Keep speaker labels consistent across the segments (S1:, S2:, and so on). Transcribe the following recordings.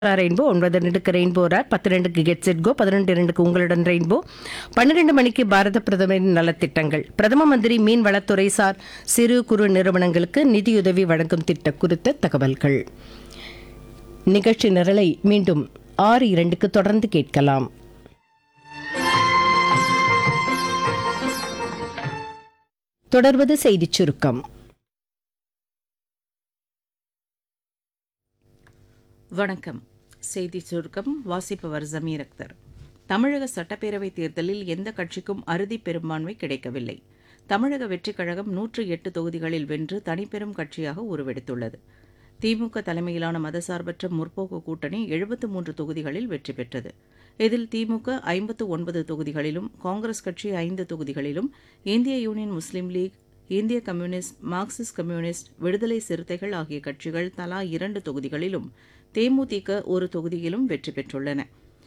S1: rainbow ஒன்பது ரெண்டுக்கு rainbow rape பத்து ரெண்டுக்கு கெட் செட் கோ பதினெண்டு ரெண்டுக்கு உங்களுடன் ரெயின்போ பன்னிரெண்டு மணிக்கு பாரத பிரதமரின் நலத்திட்டங்கள் பிரதம மந்திரி மீன் வளத்துறை சார் சிறு குறு நிறுவனங்களுக்கு நிதியுதவி வழங்கும் திட்ட குறித்த தகவல்கள் நிகழ்ச்சி நிரலை மீண்டும் ஆறு இரண்டுக்கு தொடர்ந்து கேட்கலாம் தொடர்வது செய்திச் சுருக்கம்
S2: வணக்கம் செய்தி சுருக்கம் வாசிப்பவர் ஜமீர் அக்தர் தமிழக சட்டப்பேரவைத் தேர்தலில் எந்த கட்சிக்கும் அறுதி பெரும்பான்மை கிடைக்கவில்லை தமிழக வெற்றிக் கழகம் நூற்று எட்டு தொகுதிகளில் வென்று தனிப்பெரும் கட்சியாக உருவெடுத்துள்ளது திமுக தலைமையிலான மதசார்பற்ற முற்போக்கு கூட்டணி எழுபத்து மூன்று தொகுதிகளில் வெற்றி பெற்றது இதில் திமுக ஐம்பத்து ஒன்பது தொகுதிகளிலும் காங்கிரஸ் கட்சி ஐந்து தொகுதிகளிலும் இந்திய யூனியன் முஸ்லீம் லீக் இந்திய கம்யூனிஸ்ட் மார்க்சிஸ்ட் கம்யூனிஸ்ட் விடுதலை சிறுத்தைகள் ஆகிய கட்சிகள் தலா இரண்டு தொகுதிகளிலும் தேமுதிக ஒரு தொகுதியிலும் வெற்றி பெற்றுள்ளன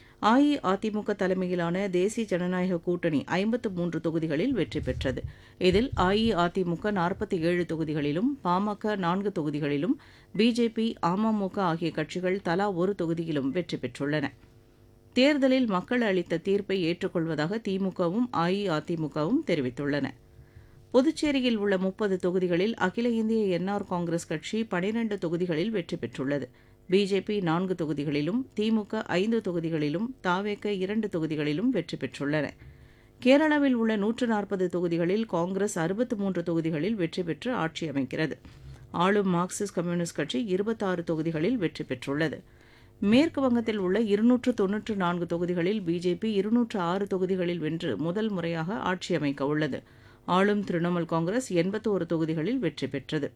S2: அஇஅதிமுக தலைமையிலான தேசிய ஜனநாயக கூட்டணி ஐம்பத்து மூன்று தொகுதிகளில் வெற்றி பெற்றது இதில் அஇஅதிமுக நாற்பத்தி ஏழு தொகுதிகளிலும் பாமக நான்கு தொகுதிகளிலும் பிஜேபி அமமுக ஆகிய கட்சிகள் தலா ஒரு தொகுதியிலும் வெற்றி பெற்றுள்ளன தேர்தலில் மக்கள் அளித்த தீர்ப்பை ஏற்றுக்கொள்வதாக திமுகவும் அஇஅதிமுகவும் தெரிவித்துள்ளன புதுச்சேரியில் உள்ள முப்பது தொகுதிகளில் அகில இந்திய என்ஆர் காங்கிரஸ் கட்சி பனிரண்டு தொகுதிகளில் வெற்றி பெற்றுள்ளது பிஜேபி நான்கு தொகுதிகளிலும் திமுக ஐந்து தொகுதிகளிலும் தாவேக இரண்டு தொகுதிகளிலும் வெற்றி பெற்றுள்ளன கேரளாவில் உள்ள நூற்று நாற்பது தொகுதிகளில் காங்கிரஸ் அறுபத்து மூன்று தொகுதிகளில் வெற்றி பெற்று ஆட்சி அமைக்கிறது ஆளும் மார்க்சிஸ்ட் கம்யூனிஸ்ட் கட்சி இருபத்தாறு தொகுதிகளில் வெற்றி பெற்றுள்ளது மேற்கு வங்கத்தில் உள்ள இருநூற்று தொன்னூற்று நான்கு தொகுதிகளில் பிஜேபி இருநூற்று ஆறு தொகுதிகளில் வென்று முதல் முறையாக ஆட்சி அமைக்க உள்ளது ஆளும் திரிணாமுல் காங்கிரஸ் எண்பத்தோரு தொகுதிகளில் வெற்றி பெற்றது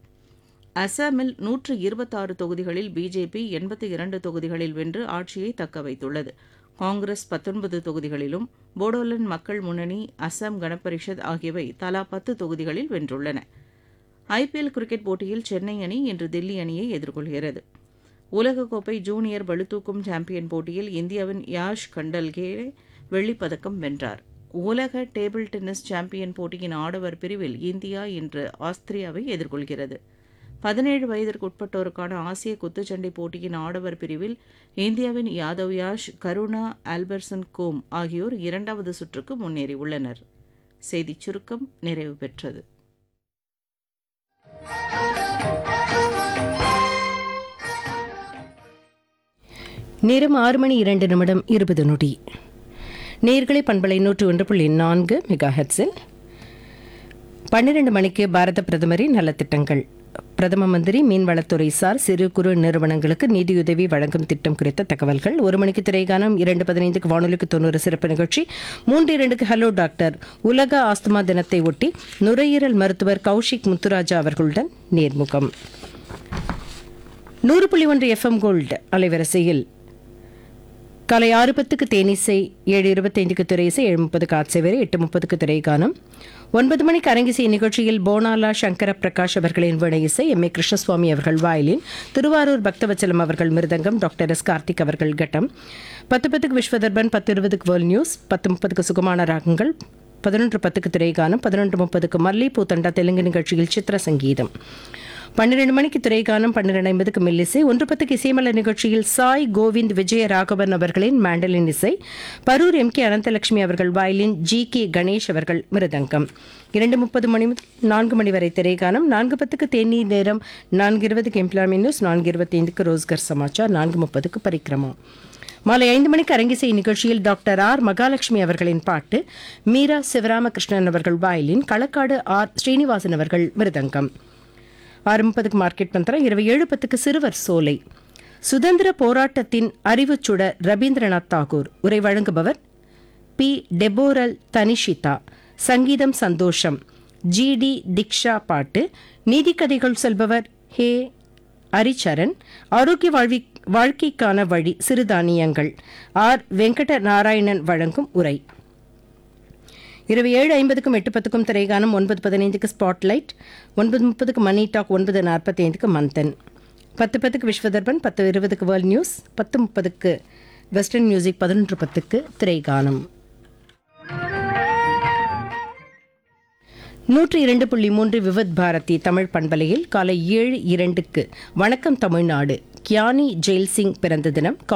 S2: அசாமில் நூற்று இருபத்தாறு தொகுதிகளில் பிஜேபி எண்பத்தி இரண்டு தொகுதிகளில் வென்று ஆட்சியை தக்க வைத்துள்ளது காங்கிரஸ் பத்தொன்பது தொகுதிகளிலும் போடோலேண்ட் மக்கள் முன்னணி அசாம் கணபரிஷத் ஆகியவை தலா பத்து தொகுதிகளில் வென்றுள்ளன ஐபிஎல் கிரிக்கெட் போட்டியில் சென்னை அணி இன்று தில்லி அணியை எதிர்கொள்கிறது உலகக்கோப்பை ஜூனியர் பளுதூக்கும் சாம்பியன் போட்டியில் இந்தியாவின் யாஷ் கண்டல்கே வெள்ளிப்பதக்கம் வென்றார் உலக டேபிள் டென்னிஸ் சாம்பியன் போட்டியின் ஆடவர் பிரிவில் இந்தியா இன்று ஆஸ்திரியாவை எதிர்கொள்கிறது பதினேழு வயதிற்கு உட்பட்டோருக்கான ஆசிய குத்துச்சண்டை போட்டியின் ஆடவர் பிரிவில் இந்தியாவின் யாதவ் யாஷ் கருணா ஆல்பர்சன் கோம் ஆகியோர் இரண்டாவது சுற்றுக்கு முன்னேறியுள்ளனர் செய்திச் சுருக்கம் நிறைவு பெற்றது
S1: நேரம் ஆறு மணி இரண்டு நிமிடம் இருபது நொடி நேர்களை பண்பலை நூற்று ஒன்று புள்ளி நான்கு மெகா ஹெட்ஸில் பன்னிரண்டு மணிக்கு பாரத பிரதமரின் நலத்திட்டங்கள் பிரதம மந்திரி மீன்வளத்துறை சார் சிறு குறு நிறுவனங்களுக்கு நிதியுதவி வழங்கும் திட்டம் குறித்த தகவல்கள் ஒரு மணிக்கு திரைகானம் இரண்டு பதினைந்துக்கு வானொலிக்கு தொண்ணூறு சிறப்பு நிகழ்ச்சி மூன்று இரண்டுக்கு ஹலோ டாக்டர் உலக ஆஸ்துமா தினத்தை ஒட்டி நுரையீரல் மருத்துவர் கௌஷிக் முத்துராஜா அவர்களுடன் நேர்முகம் நூறு புள்ளி ஒன்று எஃப்எம் கோல்டு அலைவரிசையில் காலை ஆறு பத்துக்கு தேனிசை ஏழு இருபத்தைந்துக்கு திரையிசை ஏழு முப்பதுக்கு ஆட்சேவரை எட்டு முப்பதுக்கு திரைகானம் ஒன்பது மணிக்கு அரங்கிசை நிகழ்ச்சியில் போனாலா சங்கர பிரகாஷ் அவர்களின் வீணை இசை எம் ஏ கிருஷ்ணசுவாமி அவர்கள் வாயிலின் திருவாரூர் பக்தவச்சலம் அவர்கள் மிருதங்கம் டாக்டர் எஸ் கார்த்திக் அவர்கள் கட்டம் பத்து பத்துக்கு விஸ்வதர்பன் பத்து இருபதுக்கு வேர்ல்ட் நியூஸ் பத்து முப்பதுக்கு சுகமான ராகங்கள் பதினொன்று பத்துக்கு திரைகானம் பதினொன்று முப்பதுக்கு மல்லிப்பூ தண்டா தெலுங்கு நிகழ்ச்சியில் சித்திர சங்கீதம் பன்னிரண்டு மணிக்கு திரைகானம் பன்னிரண்டு ஐம்பதுக்கு மெல்லிசை ஒன்று பத்துக்கு இசைமல நிகழ்ச்சியில் சாய் கோவிந்த் விஜய ராகவன் அவர்களின் மேண்டலின் இசை பரூர் எம் கே அனந்தலட்சுமி அவர்கள் வாயிலின் ஜி கே கணேஷ் அவர்கள் மிருதங்கம் இரண்டு முப்பது மணி முதல் நான்கு மணி வரை திரைகானம் நான்கு பத்துக்கு தேநீர் நேரம் நான்கு இருபதுக்கு எம்ப்ளாய்மெண்ட் நியூஸ் நான்கு இருபத்தைந்துக்கு ரோஸ்கர் சமாச்சார் நான்கு முப்பதுக்கு பரிக்கிரமா மாலை ஐந்து மணிக்கு அரங்கிசை நிகழ்ச்சியில் டாக்டர் ஆர் மகாலட்சுமி அவர்களின் பாட்டு மீரா சிவராமகிருஷ்ணன் அவர்கள் வாயிலின் களக்காடு ஆர் ஸ்ரீனிவாசன் அவர்கள் மிருதங்கம் ஆறு முப்பதுக்கு மார்க்கெட் மந்திரம் இரவு ஏழு பத்துக்கு சிறுவர் சோலை சுதந்திர போராட்டத்தின் அறிவுச் சுடர் ரவீந்திரநாத் தாகூர் உரை வழங்குபவர் பி டெபோரல் தனிஷிதா சங்கீதம் சந்தோஷம் ஜி டி திக்ஷா பாட்டு நீதிக்கதைகள் சொல்பவர் ஹே அரிச்சரன் ஆரோக்கிய வாழ்வி வாழ்க்கைக்கான வழி சிறுதானியங்கள் ஆர் வெங்கட நாராயணன் வழங்கும் உரை இரவு ஏழு ஐம்பதுக்கும் எட்டு பத்துக்கும் திரைகானம் ஒன்பது பதினைந்துக்கு ஸ்பாட்லைட் ஒன்பது முப்பதுக்கு மணி டாக் ஒன்பது நாற்பத்தி ஐந்துக்கு மந்தன் பத்து பத்துக்கு விஸ்வதர்பன் பத்து இருபதுக்கு வேர்ல்ட் நியூஸ் பத்து முப்பதுக்கு வெஸ்டர்ன் மியூசிக் பதினொன்று பத்துக்கு திரைகானம் நூற்றி இரண்டு புள்ளி மூன்று விவத் பாரதி தமிழ் பண்பலையில் காலை ஏழு இரண்டுக்கு வணக்கம் தமிழ்நாடு கியானி ஜெயில் சிங் பிறந்த தினம்